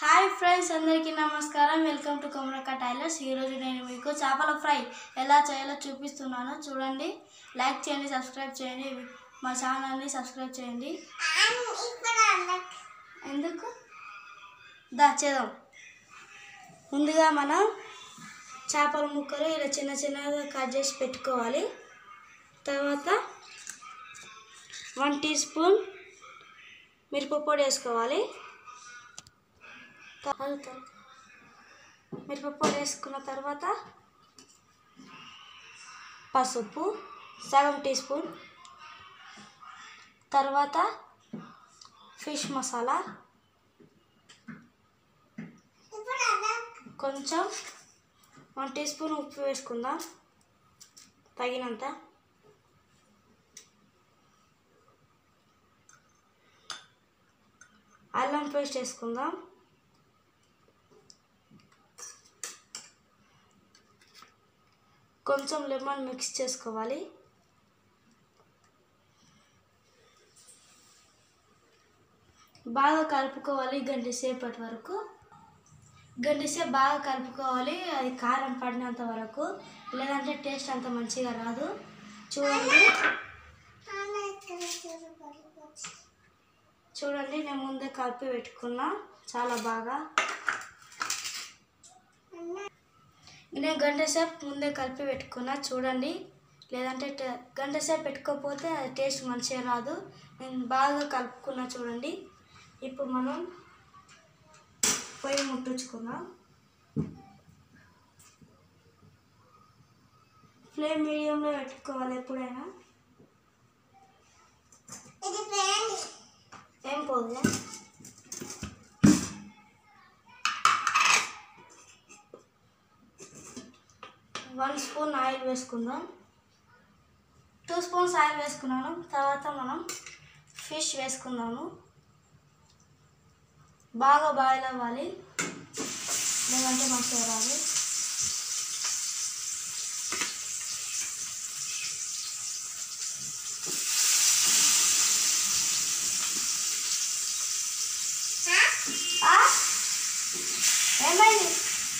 Hi friends అందరికీ నమస్కారం welcome to Komarakka tailors ఈరోజు నేను మీకు చేపల ఫ్రై ఎలా చేయాలో చూపిస్తున్నాను చూడండి లైక్ చేయండి సబ్స్క్రైబ్ చేయండి మా ఛానల్ని సబ్స్క్రైబ్ చేయండి ఎందుకు దా చేద్దాం ముందుగా మనం చేపల ముక్కలు ఇలా చిన్న చిన్నగా కట్ చేసి పెట్టుకోవాలి తర్వాత వన్ టీ స్పూన్ మిరపపొడి వేసుకోవాలి తర్వాత మిరపపొడి వేసుకున్న తర్వాత పసుపు సగం టీ స్పూన్ తర్వాత ఫిష్ మసాలా కొంచెం వన్ టీ స్పూన్ ఉప్పు వేసుకుందాం తగినంత అల్లం పేస్ట్ వేసుకుందాం కొంచెం లెమన్ మిక్స్ చేసుకోవాలి బాగా కలుపుకోవాలి గంట సేపటి వరకు గంట సేపు బాగా కలుపుకోవాలి అది కారం పడినంత వరకు లేదంటే టేస్ట్ అంత మంచిగా రాదు చూడండి చూడండి నేను ముందే కలిపి పెట్టుకున్నా చాలా బాగా నేను గంట సేపు ముందే కలిపి పెట్టుకున్నా చూడండి లేదంటే టే- గంట సేపు పెట్టుకోకపోతే అది టేస్ట్ మంచిగా రాదు నేను బాగా కలుపుకున్నా చూడండి ఇప్పుడు మనం పొయ్యి ముట్టించుకుందాం ఫ్లేమ్ మీడియంలో పెట్టుకోవాలి ఎప్పుడైనా ఏం పోదు వన్ స్పూన్ ఆయిల్ వేసుకుందాం టూ స్పూన్స్ ఆయిల్ వేసుకున్నాను తర్వాత మనం ఫిష్ వేసుకుందాము బాగా బాయిల్ అవ్వాలి లేదంటే మంచిగా రాదు ఆ? ఏమైంది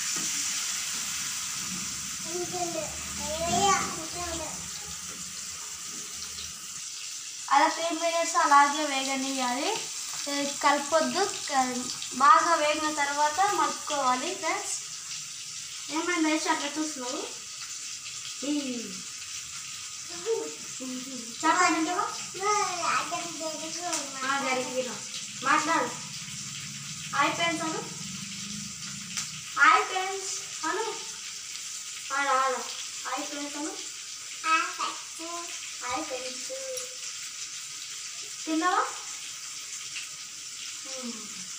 అలా త్రీ మినిట్స్ అలాగే వేగనియాలి ఏ, కలపొద్దు క- బాగా వేగిన తర్వాత మలుపుకోవాలి ఫ్రెండ్స్ ఏమైంది వేసి అట్లా చూస్తున్నావు చెప్పంటావా గడికి మాట్లాడు హాయ్ ఫ్రెండ్స్ అను హాయ్ ఫ్రెండ్స్ అను ఆడ ఆడ హాయ్ ఫ్రెండ్స్ అను హాయ్ ఫ్రెండ్స్ తిన్నావా మ్మ్.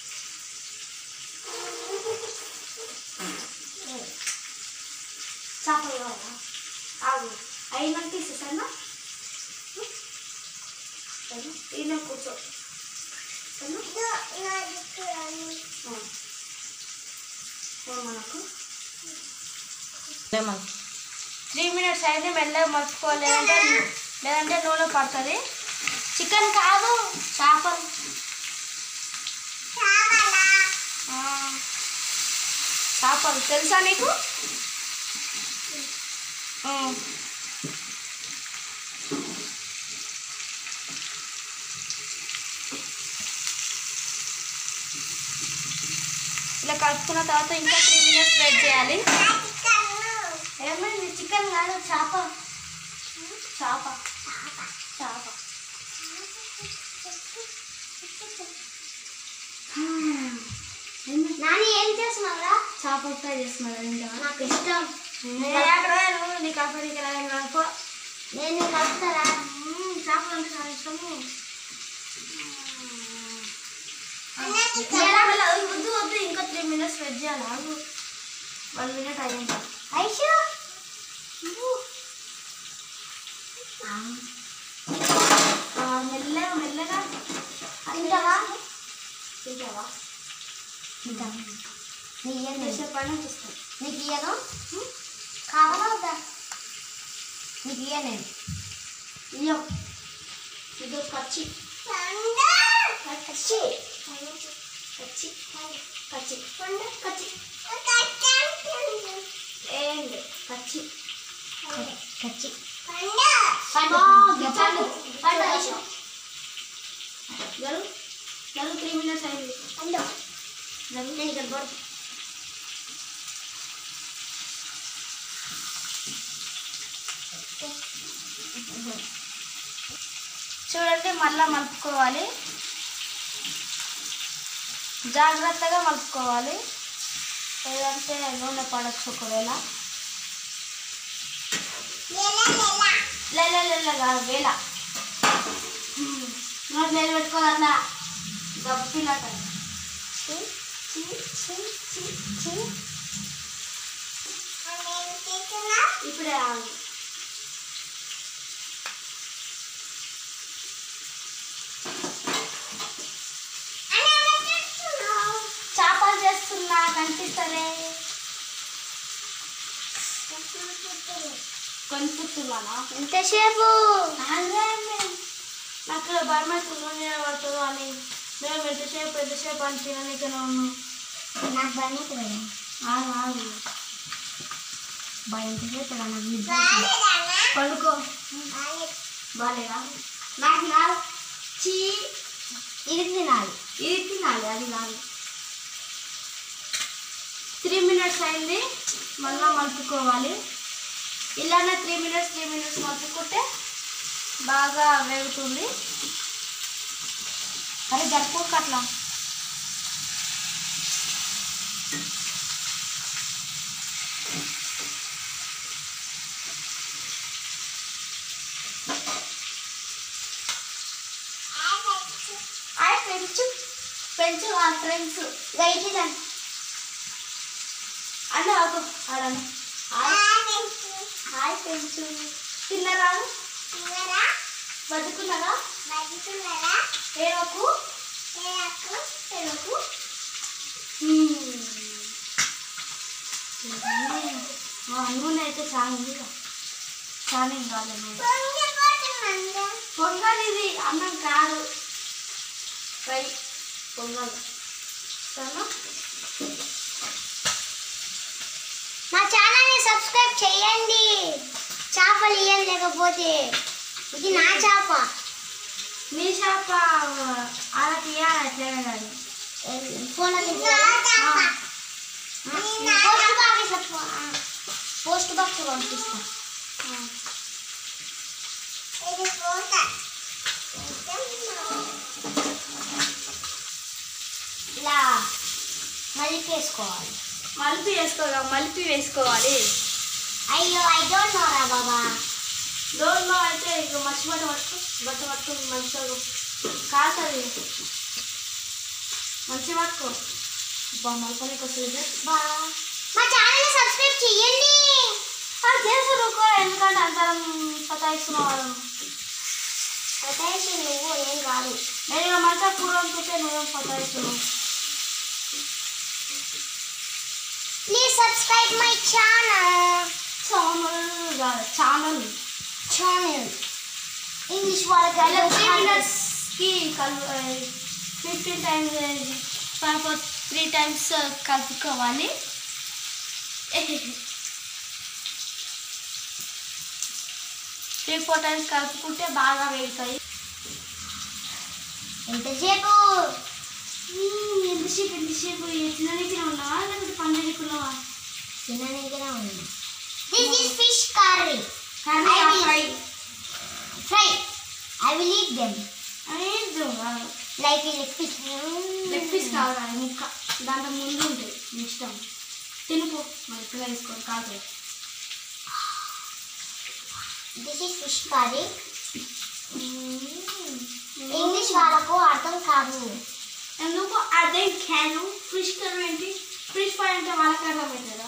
ఏ, చేపలు కావాలా ఆగు అయినాక ఇస్తానా ఈయన కూర్చో సరేనా? ఆ. ఏ మనకు త్రీ మినిట్స్ అయితే మెల్లగా మర్చిపోవాలి లేదంటే లేదంటే నూనె పడుతుంది చికెన్ కాదు చేపలు ఆ. చేపలు తెలుసా నీకు ఆ. ఇలా కలుపుకున్న తర్వాత ఇంకా త్రీ మినిట్స్ వెయిట్ చేయాలి ఏమైంది చికెన్ కాదు చేప చేప చేప నాని ఏం చేస్తున్నావురా చేప ఫ్రై చేస్తున్నారు ఇంకా నాకు ఇష్టం అక్కడ నువ్వు నీకు అక్కడికి రానుకో నేను కలుపుతారా చేపలు అంటే చాలా ఇష్టము ఎలా? మెల్ల- వద్దు వద్దు ఇంకా త్రీ మినిట్స్ వెయిట్ చేయాలి ఆగు వన్ మినిట్ అయ్యింది ఐషు మెల్లగా మెల్లగా తింటావా తింటావా నీకు ఇయ్యను నేను. చేసే పని ఇస్తాను నీకు ఇయ్యను కావాలా వద్దా నీకు ఇయ్యను నేను ఇయ్యం ఇది కచ్చి కచ్చి కచ్చి కచ్చి కచ్చి ఏంది కచ్చి కచ్చి పండు పండు పండు పండు గలు గలు త్రీ మినిట్స్ అయింది పండు గలు నేను ఇక్కడ పడు చూడండి మళ్ళా మలుపుకోవాలి జాగ్రత్తగా మలుపుకోవాలి లేదంటే నూనె పడచ్చు ఒకవేళ లేల కాదు వేల నోట్ లేదు పెట్టుకోదన్నా దబ్బినట్టు ఇప్పుడే ఆగు చేపలు చేస్తున్నా కనిపిస్తలే కనిపిస్తున్నానా ఎంతసేపు నాకు భయమైతే నూనె పడుతుందో అని మేము ఎంతసేపు ఎంతసేపు అని తిననీకనే ఉన్నాం నాకు భయం అవుతుంది ఆగు ఆగు భయం ఎంతసేపు నాకు నిద్ర పడుకో బాగాలేదా నాకు నాకు చీ ఇది తినాలి ఇది తినాలి అది కాదు త్రీ మినిట్స్ అయింది మళ్ళీ మలుపుకోవాలి ఇలానే త్రీ మినిట్స్ త్రీ మినిట్స్ మలుపుకుంటే బాగా వేగుతుంది అరే జరుపుకోక అట్లా హాయ్ పెంచు పెంచు ఆ ఫ్రెండ్స్ గైటిదండి అన్న ఆకు ఆడన్న హాయ్ పెంచు తిన్నారా బతుకున్నారా ఏవకు ఏవకు నూనె అయితే చాలా ఉంది చాలా ఏం కాలేదు నూనె పొంగల్ ఇది అన్నం కాదు ఫ్రై పొంగల్ సరేనా మా ఛానల్ని సబ్స్క్రైబ్ చేయండి చేపలు ఇయ్యం లేకపోతే ఇది నా చేప నీ చేప అలా తీయాలి అట్లనే కానీ phone post box post box పంపిస్తా ఇలా మళ్ళీ వేసుకోవాలి మలిపి వేసుకోవాలి మలిపి వేసుకోవాలి అయ్యో ఐ డోంట్ నో రా బాబా దోల్లో అయితే ఇక మచ్చి బట్ట పట్టుకో బట్ట పట్టుకుని మంచిగా కాతుంది మంచిగా పట్టుకో బా మలపనికి వస్తుంది బా మా ఛానల్ని సబ్స్క్రైబ్ చేయండి అది తెలుసు నువ్వు ఎందుకంటే అందరం సతాయిస్తున్నావు వాళ్ళను సతాయిసి నువ్వు ఏం కాదు నేను ఇక మంచిగా కూర వండుతుంటే నువ్వేం సతాయిస్తున్నావు please subscribe my channel channel కాదు ఛానల్ ఛానల్ ఇంగ్లీష్ వాళ్ళకి ఇలా అర్థం త్రీ కాదు. మినిట్స్కి కలు fifteen times five four three times కలుపుకోవాలి త్రీ ఫోర్ టైమ్స్ కలుపుకుంటే బాగా వేగుతాయి ఎంతసేపు మ్మ్, ఎంతసేపు ఎంతసేపు తినడానికి ఉన్నావా లేకపోతే పండుగకున్నావా తిననీకినే ఉంది this is fish curry curry I will- fry fry I will eat them అనేది like leg fish leg piece కావాలి ముక్క దాంట్లో ముందు ఉంటుంది నీ ఇష్టం తినుకో మరి ఇప్పుడు వేసుకోండి కాదు this is fish curry English వాళ్ళకు అర్థం కాదు ఎందుకు అదే క్యాను ఫిష్ కర్రీ ఏంటి ఫిష్ ఫ్రై అంటే వాళ్ళకి అర్థమవుతుందా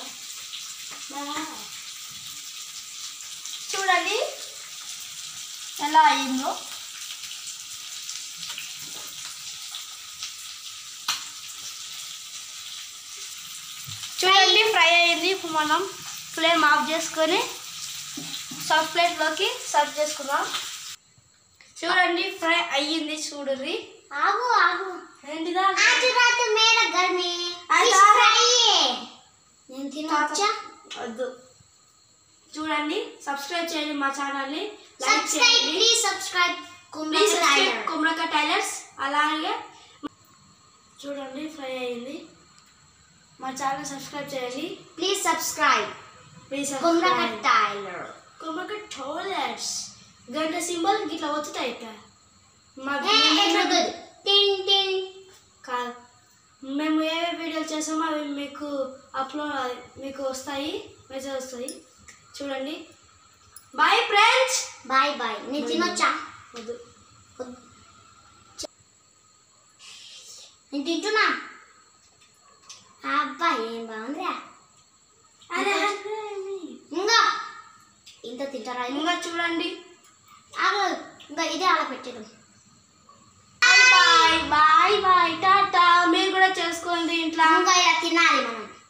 చూడండి ఎలా అయిందో చూడండి ఫ్రై అయింది ఇప్పుడు మనం ఫ్లేమ్ ఆఫ్ చేసుకొని సర్ఫ్ ప్లేట్లోకి సర్వ్ చేసుకుందాం చూడండి ఫ్రై అయ్యింది చూడండి ఆగు ఆగు ఏంటిదా आज रात मेरा घर में आज తినొచ్చా వద్దు చూడండి సబ్స్క్రైబ్ చేయండి మా ఛానల్ని లైక్ సబ్స్క్రైబ్ చేయండి please subscribe please subscribe Kumraka tailors అలాగే చూడండి ఫ్రై అయింది మా ఛానల్ సబ్స్క్రైబ్ చేయండి please subscribe please Kumraka subscribe tailor Kumraka tailors గంట సింబల్ ఇట్లా వచ్చుతాయి ఇక మా ఎట్లా టిన్ టిన్ కాదు మేము ఏ వీడియోలు చేసామో అవి మీకు అప్లోడ్ మీకు వస్తాయి మెసేజ్ వస్తాయి చూడండి బాయ్ ఫ్రెండ్స్ బాయ్ బాయ్ నేను తినొచ్చా వద్దు నేను తింటున్నా అబ్బా ఏం బాగుందిరా అరే ఇంకా ఇంత తింటారా ఇది? ఇంకా చూడండి ఆగు ఇంకా ఇదే అలా పెట్టేది బాయ్ బాయ్ బాయ్ టాటా మీరు కూడా చేసుకోండి ఇంట్లో ఇంకా ఇలా తినాలి మనం